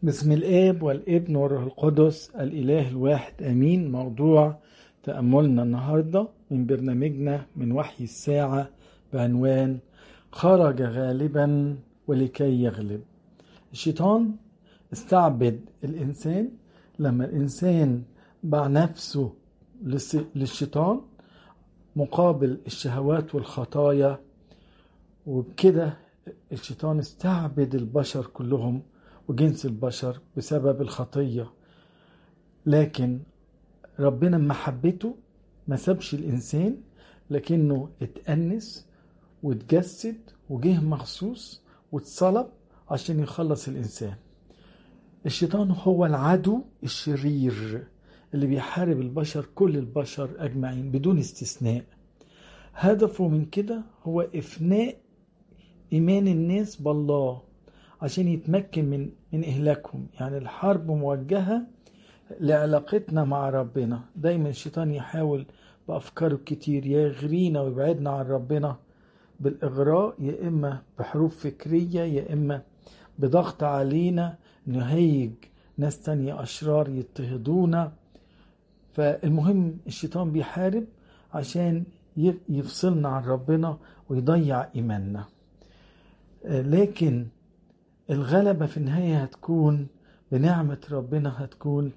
بسم الآب والابن والروح القدس الإله الواحد آمين موضوع تأملنا النهاردة من برنامجنا من وحي الساعة بعنوان خرج غالبا ولكي يغلب الشيطان استعبد الإنسان لما الإنسان باع نفسه للشيطان مقابل الشهوات والخطايا وبكده الشيطان استعبد البشر كلهم وجنس البشر بسبب الخطية لكن ربنا محبته ما سابش الإنسان لكنه اتأنس واتجسد وجه مخصوص واتصلب عشان يخلص الإنسان الشيطان هو العدو الشرير اللي بيحارب البشر كل البشر أجمعين بدون استثناء هدفه من كده هو إفناء إيمان الناس بالله عشان يتمكن من من إهلاكهم يعني الحرب موجهة لعلاقتنا مع ربنا دايما الشيطان يحاول بأفكاره كتير يغرينا ويبعدنا عن ربنا بالإغراء يا إما بحروف فكرية يا إما بضغط علينا نهيج ناس تانية أشرار يضطهدونا فالمهم الشيطان بيحارب عشان يفصلنا عن ربنا ويضيع إيماننا لكن الغلبة في النهاية هتكون بنعمة ربنا هتكون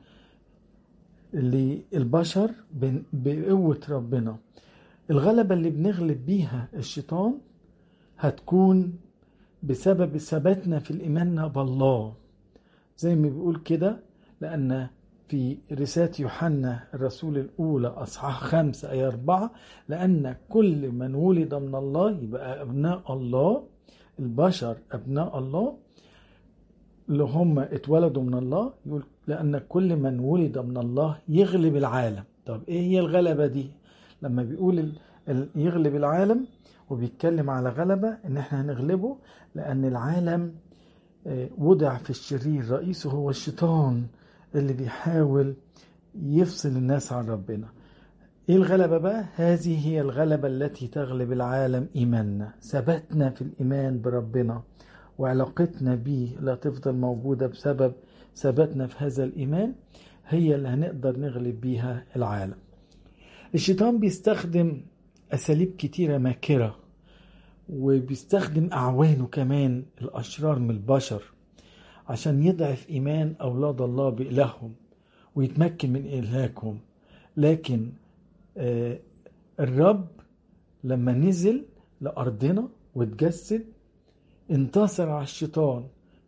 للبشر بقوة ربنا الغلبة اللي بنغلب بيها الشيطان هتكون بسبب ثباتنا في الإيمان بالله زي ما بيقول كده لأن في رسالة يوحنا الرسول الأولى أصحاح خمسة أي أربعة لأن كل من ولد من الله يبقى أبناء الله البشر أبناء الله اللي هم اتولدوا من الله يقول لأن كل من ولد من الله يغلب العالم طب إيه هي الغلبة دي لما بيقول يغلب العالم وبيتكلم على غلبة إن إحنا هنغلبه لأن العالم وضع في الشرير رئيسه هو الشيطان اللي بيحاول يفصل الناس عن ربنا ايه الغلبة بقى؟ هذه هي الغلبة التي تغلب العالم إيماننا ثبتنا في الإيمان بربنا وعلاقتنا بيه لا تفضل موجودة بسبب ثباتنا في هذا الإيمان هي اللي هنقدر نغلب بيها العالم الشيطان بيستخدم أساليب كتيرة ماكرة وبيستخدم أعوانه كمان الأشرار من البشر عشان يضعف إيمان أولاد الله بإلههم ويتمكن من إلهاكهم لكن آه الرب لما نزل لأرضنا واتجسد انتصر على الشيطان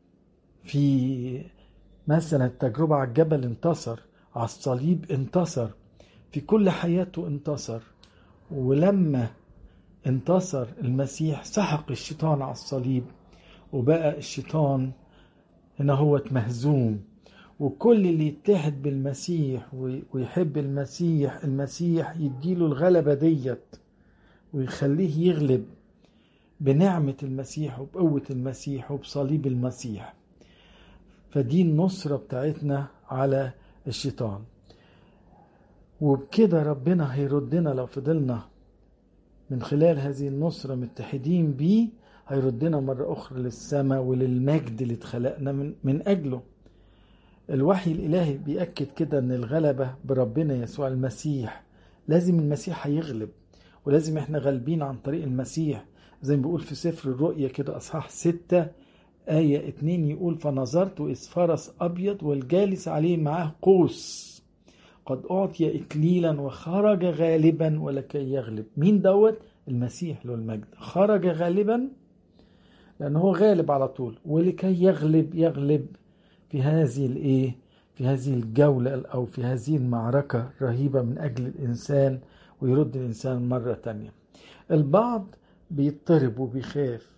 في مثلا التجربة على الجبل انتصر على الصليب انتصر في كل حياته انتصر ولما انتصر المسيح سحق الشيطان على الصليب وبقى الشيطان هنا هو مهزوم وكل اللي يتحد بالمسيح ويحب المسيح المسيح يديله الغلبة ديت ويخليه يغلب بنعمة المسيح وبقوة المسيح وبصليب المسيح فدي النصرة بتاعتنا على الشيطان وبكده ربنا هيردنا لو فضلنا من خلال هذه النصرة متحدين بيه هيردنا مرة أخرى للسماء وللمجد اللي اتخلقنا من, من أجله الوحي الإلهي بيأكد كده أن الغلبة بربنا يسوع المسيح لازم المسيح هيغلب ولازم احنا غالبين عن طريق المسيح زي ما بيقول في سفر الرؤيا كده أصحاح ستة آية اتنين يقول فنظرت إذ فرس أبيض والجالس عليه معاه قوس قد أعطي إكليلا وخرج غالبا ولكي يغلب مين دوت المسيح له المجد خرج غالبا لأنه هو غالب على طول ولكي يغلب يغلب في هذه الإيه في هذه الجولة أو في هذه المعركة الرهيبة من أجل الإنسان ويرد الإنسان مرة تانية البعض بيضطرب وبيخاف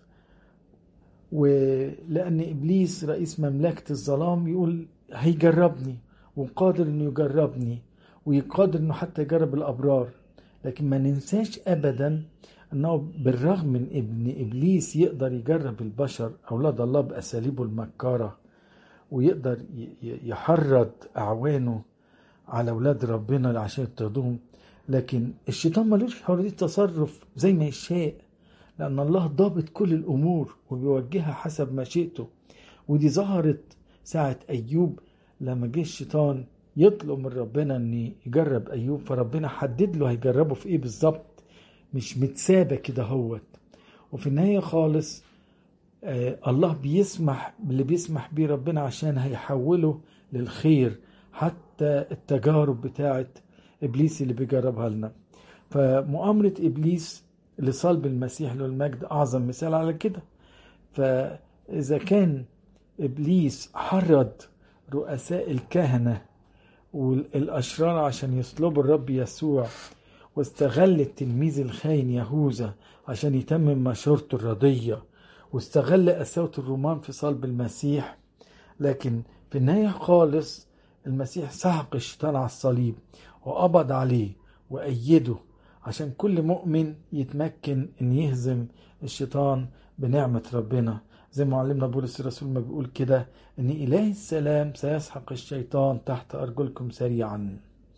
ولأن إبليس رئيس مملكة الظلام يقول هيجربني وقادر إنه يجربني ويقادر إنه حتى يجرب الأبرار لكن ما ننساش أبدا أنه بالرغم من ابن إبليس يقدر يجرب البشر أولاد الله بأساليبه المكارة ويقدر يحرض أعوانه على أولاد ربنا عشان يضطهدوهم لكن الشيطان ملوش حرية تصرف زي ما يشاء لأن الله ضابط كل الأمور وبيوجهها حسب مشيئته ودي ظهرت ساعة أيوب لما جه الشيطان يطلب من ربنا ان يجرب ايوب فربنا حدد له هيجربه في ايه بالظبط مش متسابه كده هوت وفي النهايه خالص آه الله بيسمح اللي بيسمح بيه ربنا عشان هيحوله للخير حتى التجارب بتاعت ابليس اللي بيجربها لنا فمؤامره ابليس لصلب المسيح له المجد اعظم مثال على كده فاذا كان ابليس حرض رؤساء الكهنه والأشرار عشان يصلبوا الرب يسوع واستغل التلميذ الخاين يهوذا عشان يتمم مشورته الرضية واستغل قساوة الرومان في صلب المسيح لكن في النهاية خالص المسيح سحق الشيطان على الصليب وقبض عليه وأيده عشان كل مؤمن يتمكن ان يهزم الشيطان بنعمة ربنا زي ما علمنا بولس الرسول ما بيقول كده ان اله السلام سيسحق الشيطان تحت ارجلكم سريعا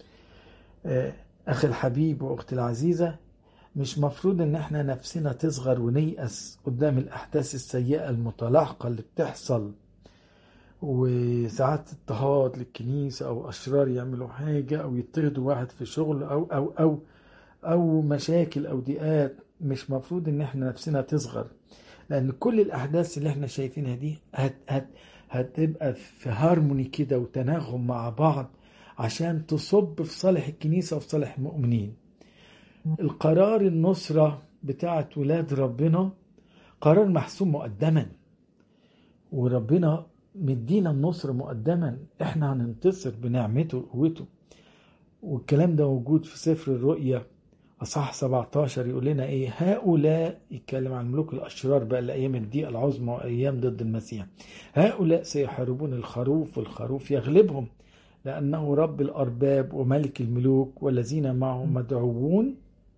اخي الحبيب واختي العزيزة مش مفروض ان احنا نفسنا تصغر ونيأس قدام الاحداث السيئة المتلاحقة اللي بتحصل وساعات اضطهاد للكنيسة او اشرار يعملوا حاجة او يضطهدوا واحد في شغل او او او او مشاكل او ضيقات مش مفروض ان احنا نفسنا تصغر لان كل الاحداث اللي احنا شايفينها دي هت هت هتبقى في هارموني كده وتناغم مع بعض عشان تصب في صالح الكنيسة وفي صالح المؤمنين القرار النصرة بتاعت ولاد ربنا قرار محسوم مقدما وربنا مدينا النصر مقدما احنا هننتصر بنعمته وقوته والكلام ده موجود في سفر الرؤيا اصح 17 يقول لنا ايه هؤلاء يتكلم عن ملوك الاشرار بقى الايام الضيقه العظمى وايام ضد المسيح هؤلاء سيحاربون الخروف والخروف يغلبهم لانه رب الارباب وملك الملوك والذين معه مدعوون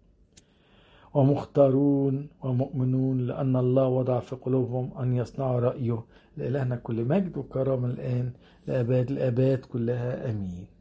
ومختارون ومؤمنون لأن الله وضع في قلوبهم أن يصنعوا رأيه لإلهنا كل مجد وكرامة الآن لأباد الآباد كلها أمين